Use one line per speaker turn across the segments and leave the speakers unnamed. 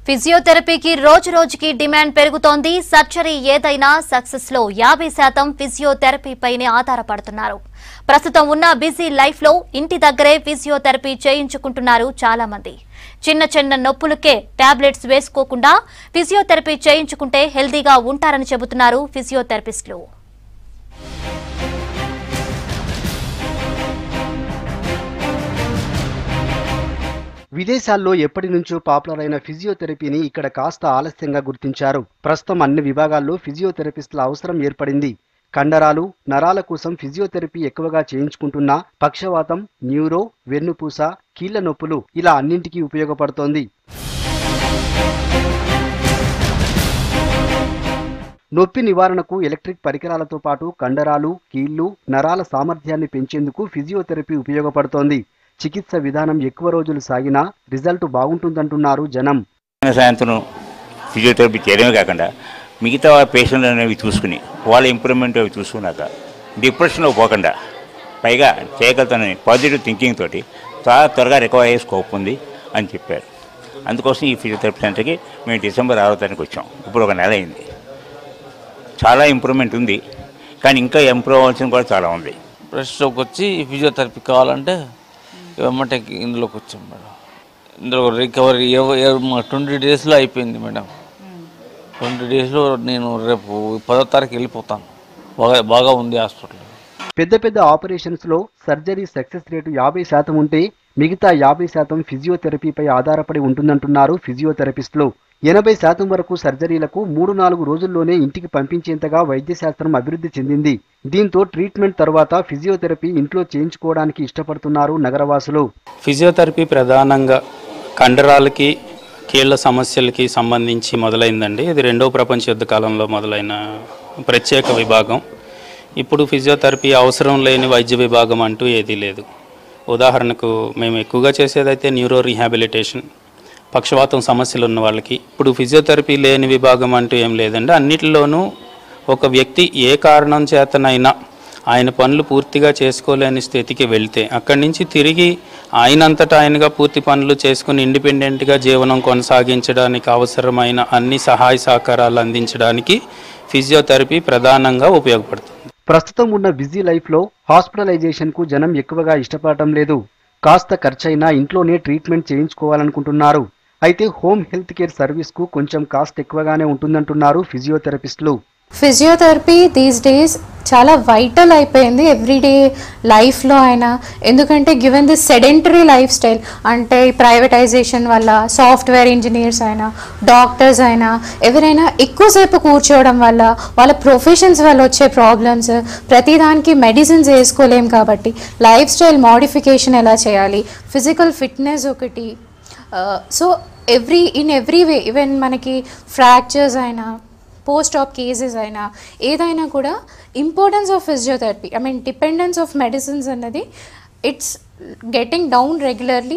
ఫిజియోథెరపీకి రోజు రోజుకి డిమాండ్ పెరుగుతోంది సర్జరీ ఏదైనా సక్సెస్ లో యాభై శాతం ఫిజియోథెరపీపైనే ఆధారపడుతున్నారు ప్రస్తుతం ఉన్న బిజీ లైఫ్ లో ఇంటి దగ్గరే ఫిజియోథెరపీ చేయించుకుంటున్నారు చాలా మంది చిన్న చిన్న నొప్పులకే టాబ్లెట్స్ వేసుకోకుండా ఫిజియోథెరపీ చేయించుకుంటే హెల్దీగా ఉంటారని చెబుతున్నారు ఫిజియోథెరపిస్టులు
విదేశాల్లో ఎప్పటి నుంచో పాపులర్ అయిన ఫిజియోథెరపీని ఇక్కడ కాస్త ఆలస్యంగా గుర్తించారు ప్రస్తుతం అన్ని విభాగాల్లో ఫిజియోథెరపిస్టుల అవసరం ఏర్పడింది కండరాలు నరాల కోసం ఫిజియోథెరపీ ఎక్కువగా చేయించుకుంటున్నా పక్షవాతం న్యూరో వెన్నుపూస కీళ్ల నొప్పులు ఇలా అన్నింటికీ ఉపయోగపడుతోంది నొప్పి నివారణకు ఎలక్ట్రిక్ పరికరాలతో పాటు కండరాలు కీళ్లు నరాల సామర్థ్యాన్ని పెంచేందుకు ఫిజియోథెరపీ ఉపయోగపడుతోంది చికిత్స విధానం ఎక్కువ రోజులు సాగినా రిజల్ట్ బాగుంటుందంటున్నారు జనం
సాయంత్రం ఫిజియోథెరపీ చేయడమే కాకుండా మిగతా పేషెంట్లు అనేవి చూసుకుని వాళ్ళ ఇంప్రూవ్మెంట్ అవి చూసుకున్నాక డిప్రెషన్లో పోకుండా పైగా చేయగలుగుతానని పాజిటివ్ థింకింగ్ తోటి చాలా త్వరగా రికవర్ అయ్యే స్కోప్ ఉంది అని చెప్పారు అందుకోసం ఈ ఫిజియోథెరపీ సెంటర్కి మేము డిసెంబర్ ఆరో తారీఖు వచ్చాం ఇప్పుడు ఒక నెల అయింది చాలా ఇంప్రూవ్మెంట్ ఉంది కానీ ఇంకా ఇంప్రూవ్ అవ్వాల్సింది కూడా చాలా ఉంది
బ్రెస్ట్ స్ట్రోక్ వచ్చి ఫిజియోథెరపీ కావాలంటే వెమ్మటే ఇందులోకి వచ్చాం మేడం ఇందులో రికవరీ ట్వంటీ డేస్లో అయిపోయింది మేడం ట్వంటీ డేస్లో నేను రేపు పదో తారీఖు వెళ్ళిపోతాను బాగా బాగా ఉంది హాస్పిటల్
పెద్ద పెద్ద ఆపరేషన్స్ లో సర్జరీ సక్సెస్ రేటు యాభై శాతం ఉంటే మిగతా యాభై శాతం ఫిజియోథెరపీపై ఆధారపడి ఉంటుందంటున్నారు ఫిజియోథెరపిస్టులు ఎనభై శాతం వరకు సర్జరీలకు మూడు నాలుగు రోజుల్లోనే ఇంటికి పంపించేంతగా వైద్యశాస్త్రం అభివృద్ధి చెందింది దీంతో ట్రీట్మెంట్ తర్వాత ఫిజియోథెరపీ ఇంట్లో చేయించుకోవడానికి ఇష్టపడుతున్నారు నగరవాసులు
ఫిజియోథెరపీ ప్రధానంగా కండరాలకి కీళ్ల సమస్యలకి సంబంధించి మొదలైందండి ఇది రెండవ ప్రపంచ యుద్ధ కాలంలో మొదలైన ప్రత్యేక విభాగం ఇప్పుడు ఫిజియోథెరపీ అవసరం లేని వైద్య విభాగం అంటూ ఏదీ లేదు ఉదాహరణకు మేము ఎక్కువగా చేసేదైతే న్యూరో రీహాబిలిటేషన్ పక్షవాతం సమస్యలు ఉన్న వాళ్ళకి ఇప్పుడు ఫిజియోథెరపీ లేని విభాగం అంటూ ఏం లేదండి అన్నిటిలోనూ ఒక వ్యక్తి ఏ కారణం చేతనైనా ఆయన పనులు పూర్తిగా చేసుకోలేని స్థితికి వెళ్తే అక్కడి నుంచి తిరిగి ఆయనంతటా ఆయనగా పూర్తి పనులు చేసుకుని ఇండిపెండెంట్గా జీవనం కొనసాగించడానికి అవసరమైన అన్ని సహాయ సహకారాలు అందించడానికి ఫిజియోథెరపీ ప్రధానంగా ఉపయోగపడుతుంది
ప్రస్తుతం ఉన్న బిజీ లైఫ్ లో హాస్పిటలైజేషన్ కు జనం ఎక్కువగా ఇష్టపడటం లేదు కాస్త ఖర్చైనా ఇంట్లోనే ట్రీట్మెంట్ చేయించుకోవాలనుకుంటున్నారు అయితే హోమ్ హెల్త్ కేర్ సర్వీస్ కు కొంచెం కాస్ట్ ఎక్కువగానే ఉంటుందంటున్నారు ఫిజియోథెరపిస్టులు
ఫిజియోథెరపీ దీస్ డేస్ చాలా వైటల్ అయిపోయింది ఎవ్రీడే లైఫ్లో అయినా ఎందుకంటే given this sedentary life style అంటే ప్రైవేటైజేషన్ వల్ల సాఫ్ట్వేర్ ఇంజనీర్స్ అయినా డాక్టర్స్ అయినా ఎవరైనా ఎక్కువసేపు కూర్చోవడం వల్ల వాళ్ళ ప్రొఫెషన్స్ వల్ల వచ్చే ప్రాబ్లమ్స్ ప్రతిదానికి మెడిసిన్స్ వేసుకోలేం కాబట్టి లైఫ్ స్టైల్ మోడిఫికేషన్ ఎలా చేయాలి ఫిజికల్ ఫిట్నెస్ ఒకటి so every in every way even మనకి ఫ్రాక్చర్స్ అయినా పోస్ట్ ఆప్ కేసెస్ అయినా ఏదైనా కూడా importance of physiotherapy I mean dependence of medicines అన్నది it's getting down regularly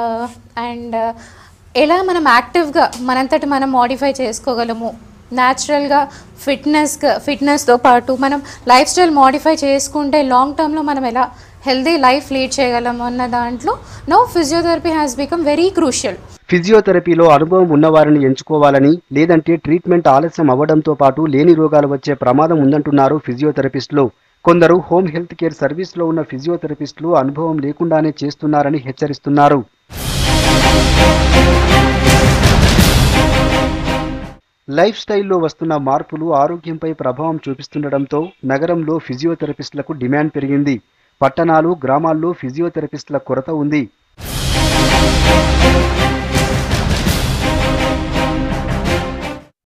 and ఎలా మనం యాక్టివ్గా మనంతటి మనం మాడిఫై చేసుకోగలము న్యాచురల్గా ఫిట్నెస్గా ఫిట్నెస్తో పాటు మనం లైఫ్ స్టైల్ మాడిఫై చేసుకుంటే లాంగ్ టర్మ్లో మనం ఎలా హెల్దీ లైఫ్ లీడ్ చేయగలము అన్న దాంట్లో no physiotherapy has become very crucial
ఫిజియోథెరపీలో అనుభవం ఉన్నవారిని ఎంచుకోవాలని లేదంటే ట్రీట్మెంట్ ఆలస్యం అవ్వడంతో పాటు లేని రోగాలు వచ్చే ప్రమాదం ఉందంటున్నారు ఫిజియోథెరపిస్టులు కొందరు హోమ్ హెల్త్ కేర్ సర్వీస్లో ఉన్న ఫిజియోథెరపిస్టులు అనుభవం లేకుండానే చేస్తున్నారని హెచ్చరిస్తున్నారు లైఫ్ స్టైల్లో వస్తున్న మార్పులు ఆరోగ్యంపై ప్రభావం చూపిస్తుండటంతో నగరంలో ఫిజియోథెరపిస్టులకు డిమాండ్ పెరిగింది పట్టణాలు గ్రామాల్లో ఫిజియోథెరపిస్టుల కొరత ఉంది